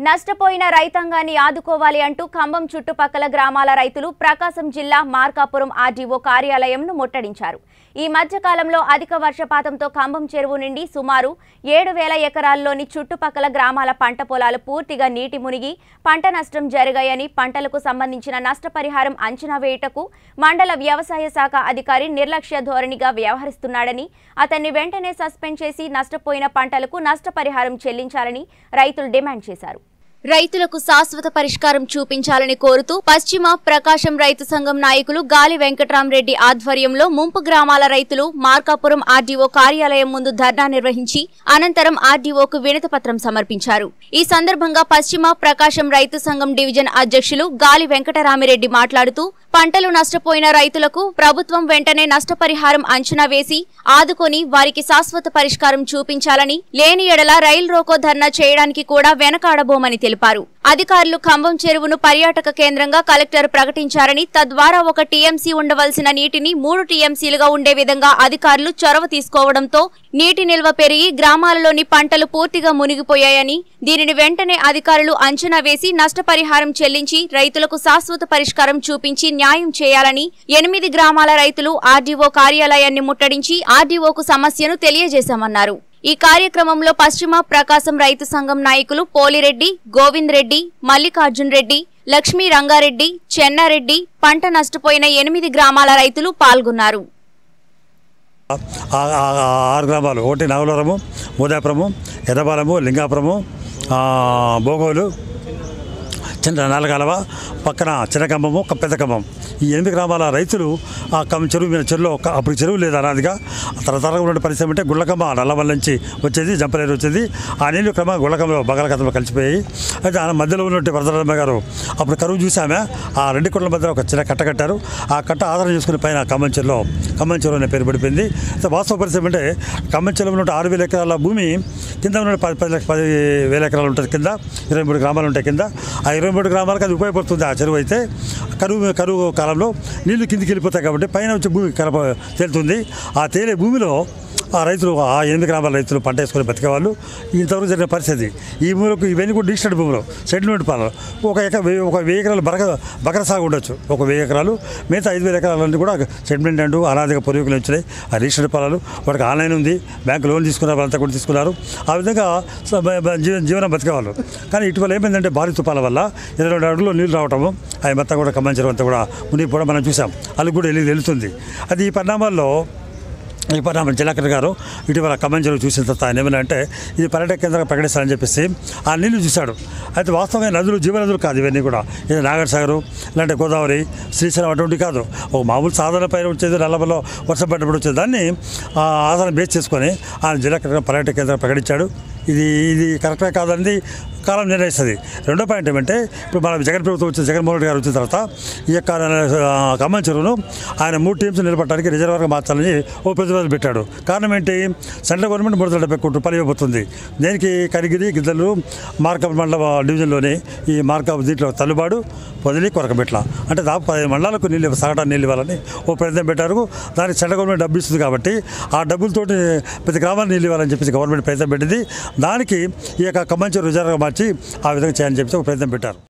నష్టపోయిన రైతాంగాన్ని ఆదుకోవాలి అంటూ ఖమ్మం చుట్టుపక్కల గ్రామాల రైతులు ప్రకాశం జిల్లా మార్కాపురం ఆర్డీఓ కార్యాలయంను ముట్టడించారు ఈ మధ్య కాలంలో అధిక వర్షపాతంతో ఖమ్మం చెరువు నుండి సుమారు ఏడు వేల ఎకరాల్లోని చుట్టుపక్కల గ్రామాల పంట పొలాలు పూర్తిగా నీటి మునిగి పంట నష్టం జరిగాయని పంటలకు సంబంధించిన నష్టపరిహారం అంచనా వేయుటకు మండల వ్యవసాయ శాఖ అధికారి నిర్లక్ష్య ధోరణిగా వ్యవహరిస్తున్నాడని అతన్ని వెంటనే సస్పెండ్ చేసి నష్టపోయిన పంటలకు నష్టపరిహారం చెల్లించాలని రైతులు డిమాండ్ చేశారు రైతులకు శాశ్వత పరిష్కారం చూపించాలని కోరుతూ పశ్చిమ ప్రకాశం రైతు సంఘం నాయకులు గాలి వెంకట్రామరెడ్డి ఆధ్వర్యంలో ముంపు గ్రామాల రైతులు మార్కాపురం ఆర్డీఓ కార్యాలయం ముందు ధర్నా నిర్వహించి అనంతరం ఆర్డీఓకు వినతి పత్రం సమర్పించారు ఈ సందర్భంగా పశ్చిమ ప్రకాశం రైతు సంఘం డివిజన్ అధ్యక్షులు గాలి వెంకటరామిరెడ్డి మాట్లాడుతూ పంటలు నష్టపోయిన రైతులకు ప్రభుత్వం వెంటనే నష్టపరిహారం అంచనా వేసి ఆదుకొని వారికి శాశ్వత పరిష్కారం చూపించాలని లేని ఎడల రైలు రోకో ధర్నా చేయడానికి కూడా వెనకాడబోమని తెలిపారు అధికారులు ఖమ్మం చెరువును పర్యాటక కేంద్రంగా కలెక్టర్ ప్రకటించారని తద్వారా ఒక టీఎంసీ ఉండవలసిన నీటిని మూడు టీఎంసీలుగా ఉండే విధంగా అధికారులు చొరవ తీసుకోవడంతో నీటి నిల్వ పెరిగి గ్రామాలలోని పంటలు పూర్తిగా మునిగిపోయాయని దీనిని వెంటనే అధికారులు అంచనా వేసి నష్టపరిహారం చెల్లించి రైతులకు శాశ్వత పరిష్కారం చూపించి న్యాయం చేయాలని ఎనిమిది గ్రామాల రైతులు ఆర్డీఓ కార్యాలయాన్ని ముట్టడించి ఆర్డీఓకు సమస్యను తెలియజేశామన్నారు ఈ కార్యక్రమంలో పశ్చిమ ప్రకాశం రైతు సంఘం నాయకులు పోలిరెడ్డి గోవింద్ రెడ్డి మల్లికార్జున్ రెడ్డి లక్ష్మీ రంగారెడ్డి చెన్నారెడ్డి పంట నష్టపోయిన ఎనిమిది గ్రామాల రైతులు పాల్గొన్నారు ఆ- ఆ- ఆ ఆరు గ్రామాలు ఒకటి నవలవరము మోదాపురము ఎర్రబాలము లింగాపురము ఆ, బోగోలు చిన్న నాలుగలవ పక్కన చిన్న కమ్మము ఒక పెద్ద కమ్మం ఈ ఎనిమిది గ్రామాల రైతులు ఆ కమ్మ చెరువు మీద చెరువులో ఒక- అప్పుడు చెరువు లేదు అనాదిగా తరతరంగా ఉన్న పరిశ్రమ అంటే గుళ్ళకమ్మ నల్లమల్ల నుంచి వచ్చేది జంపలేరు వచ్చేది ఆ నీళ్ళు క్రమ గుళ్ళకమ్మలో బగలకథలో కలిసిపోయాయి అయితే ఆ మధ్యలో ఉన్నట్టు వరదరమ్మ గారు అప్పుడు కరువు చూసామే ఆ రెండు కొండల మధ్య ఒక చిన్న కట్ట కట్టారు ఆ కట్ట ఆధారం చేసుకుని పైన ఖమ్మం చెరువులో ఖమ్మం చెరువు అనే పేరు పడిపోయింది అయితే వాస్తవ పరిస్థితి అంటే ఖమ్మం చెరువులో ఉన్న ఆరు వేల ఎకరాల భూమి కింద ఉన్న పది పది లక్ష- పది వేల ఎకరాలు ఉంటుంది కింద ఇరవై మూడు గ్రామాలు ఉంటాయి కింద ఆ ఇరవై మూడు గ్రామాలకు అది ఉపయోగపడుతుంది ఆ చెరువు అయితే కరువు కరువు కాలంలో నీళ్లు కిందికి వెళ్ళిపోతాయి కాబట్టి పైన వచ్చే భూమి కలప తేలుతుంది ఆ తేలే భూమిలో ఆ రైతులు ఆ ఎనిమిది గ్రామాల రైతులు పంట వేసుకొని బతికేవాళ్ళు ఇంతవరకు జరిగిన పరిస్థితి ఈ భూములకు ఇవన్నీ కూడా డిస్టర్డ్ భూములు సెటిల్మెంట్ పాలన ఒక ఎక వెయ్యి- ఒక వెయ్యి ఎకరాలు బరక బకర సాగు ఉండొచ్చు ఒక వెయ్యి ఎకరాలు మిగతా ఐదు వేల ఎకరాలన్నీ కూడా సెటిల్మెంట్ అంటూ అనాదిగా పూర్వీకులు వచ్చినాయి ఆ రిజిస్టర్డ్ పొలాలు వాటికి ఆన్లైన్ ఉంది బ్యాంకు లోన్ తీసుకున్నారు వాళ్ళంతా కూడా తీసుకున్నారు ఆ విధంగా స- బ- బ- జీవన జీవనం బతికేవాళ్ళు కానీ ఇటీవల ఏమైందంటే భారీ తుపాల వల్ల ఇరవై రెండు అడుగులు నీళ్ళు రావటము అవి మొత్తం కూడా కమ్మంచడం అంతా కూడా మునిగిపోవడం మనం చూసాం అది కూడా వెళ్ళి వెళుతుంది అది ఈ పరిణామాల్లో ఈ పరిణామం జిల్లాకర్ గారు ఇటీవల ఖమ్మం చెరువు చూసిన తర్వాత ఆయన ఏమైనా అంటే ఇది పర్యాటక కేంద్రంగా ప్రకటిస్తారని చెప్పేసి ఆ నీళ్లు చూశాడు అయితే వాస్తవంగా నదులు జీవ నదులు కాదు ఇవన్నీ కూడా ఇది నాగర్ సాగరు ఇలాంటి గోదావరి శ్రీశైలం అటువంటి కాదు ఒక మామూలు సాధారణ పైన వచ్చేది నల్లబలో వర్షం పడ్డప్పుడు వచ్చేది దాన్ని ఆ ఆధారం బేస్ చేసుకొని ఆ జిల్లాకర్ గారు పర్యాటక కేంద్రం ప్రకటించాడు ఇది ఇది కరెక్టే కాదండి కాలం నిర్ణయిస్తుంది రెండో పాయింట్ ఏమంటే ఇప్పుడు మన జగన్ ప్రభుత్వం వచ్చిన జగన్మోహన్ రెడ్డి గారు వచ్చిన తర్వాత ఈ యొక్క ఆ, ఖమ్మం చెరువును ఆయన మూడు టీమ్స్ నిలబడటానికి రిజర్వర్గా మార్చాలని ఓ ప్రతిపాదన పెట్టాడు కారణం ఏంటి సెంట్రల్ గవర్నమెంట్ మూడు వందల డెబ్బై కోట్ల రూపాయలు ఇవ్వబోతుంది దేనికి కరిగిరి గిద్దలు మార్కప్ మండల డివిజన్లోని ఈ మార్కప్ దీంట్లో తల్లుబాడు పొదిలి కొరకబెట్ల అంటే దాదాపు పదిహేను మండలాలకు నీళ్ళు సగటాన్ని నీళ్ళు ఇవ్వాలని ఓ ప్రయత్నం పెట్టారు దానికి సెంట్రల్ గవర్నమెంట్ డబ్బు ఇస్తుంది కాబట్టి ఆ డబ్బులతోటి ప్రతి గ్రామానికి నీళ్ళు ఇవ్వాలని చెప్పేసి గవర్నమెంట్ ప్రయత్నం పెట్టింది దానికి ఈ యొక్క ఖమ్మం చెరువు రిజర్వ్గా మార్చి ఆ విధంగా చేయాలని చెప్పేసి ఒక ప్రయత్నం పెట్టారు